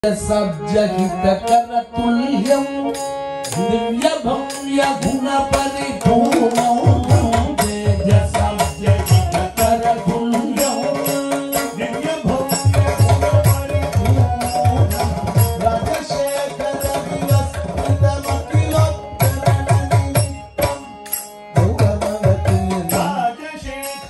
सब्जहितकरतुल्यं दिव्यभव्यगुणपरिपूर्णं तेजसब्जहितकरतुल्यं दिव्यभव्यगुणपरिपूर्णं राजशेखरविवस्तितमखिलोत्तरनित्यं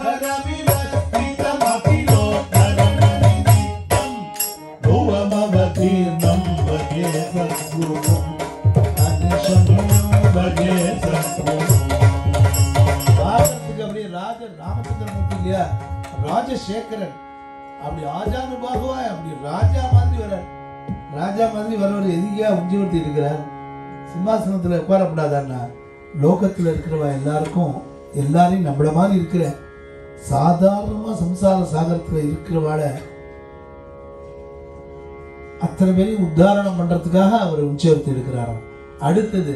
भुवमवतीर्णं भजे सद्गुरुम् अनिशं भजे सद्गुरुम् பாரதத்துக்கு அப்படியே ராஜ ராமச்சந்திரமூர்த்தி இல்லையா ராஜசேகரன் அப்படி ஆஜானுபாகுவா அப்படி ராஜா மாதிரி வர ராஜா மாதிரி வரவர் எதுக்கியா உஞ்சிவர்த்தி இருக்கிறார் சிம்மாசனத்துல உட்காரப்படாதான்னா லோகத்துல இருக்கிறவ எல்லாருக்கும் எல்லாரையும் நம்மள மாதிரி இருக்கிற சாதாரணமா சம்சார சாகரத்துல இருக்கிறவாள அத்தனை பேரையும் உத்தாரணம் பண்றதுக்காக அவர் உச்சவர்த்தி இருக்கிறாராம் அடுத்தது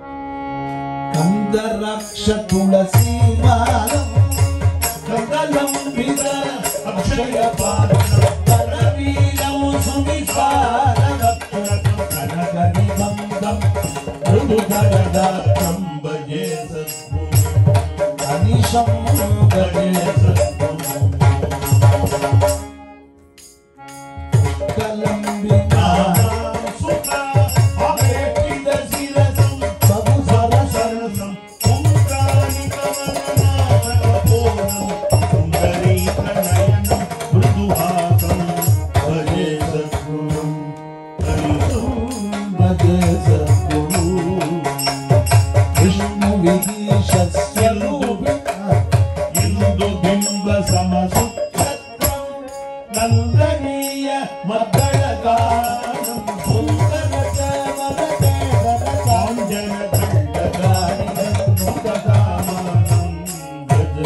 கந்தரக்ஷ துளசி மாலம் கந்தலம் வித அக்ஷயபாலம் கரவீரம் சுவிசாரம் கனகனிபந்தம் மிருதுகரதாத்தம் भजे सद्गुरुम् அனிஷம் भजे सद्गुरुम् கலம்பினா सुखा अपेक्षित शिरसं பகு சரச सरसं पुङ्गानिकमननाथकपोलं सुन्दरीकनयनं मृदुहासं भजे सद्गुरुं हरिसं भजे सद्गुरु विष्णु विदीशस्य रूपिणा इन्दुबिम्बसमसुक्षत्रं नन्दनीय मद्दळगानं काञ्चनदण्डकारिणं भज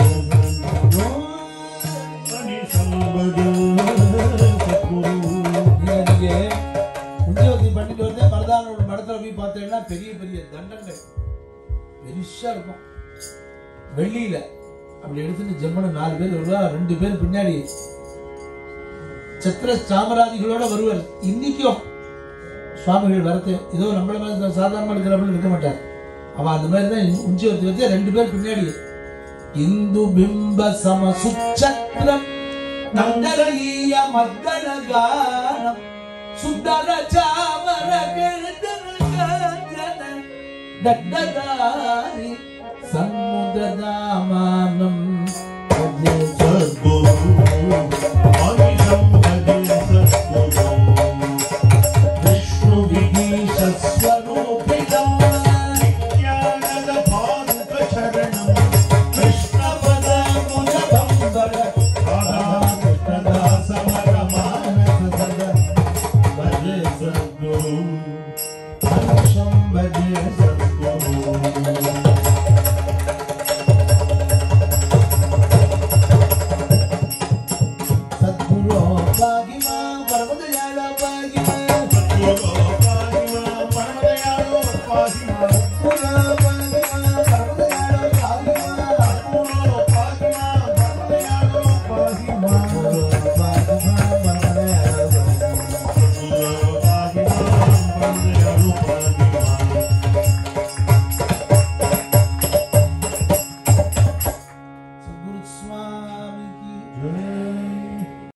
நீங்க உத்தியோகத்தை பண்ணிட்டு வந்து மருதானோட மடத்துல போய் பார்த்தீங்கன்னா பெரிய பெரிய தண்டங்கள் பெருசா இருக்கும் வெள்ளியில அப்படி எடுத்துட்டு ஜெம்மனு நாலு பேர் வருவா ரெண்டு பேர் பின்னாடி சத்திர சாமராதிகளோட வருவார் இன்னைக்கும் சுவாமிகள் வரத்து ஏதோ நம்மள மாதிரி சாதாரணமா இருக்கிறவங்க இருக்க மாட்டார் அவன் அந்த மாதிரி தான் உஞ்சிவர்த்தி வச்சு ரெண்டு பேர் பின்னாடி இந்து பிம்ப சம சுச்சத்திரம் நந்தரீய மத்தளகானம் சுந்தர சாமர தட்டதாரி சண்முகதாமானம்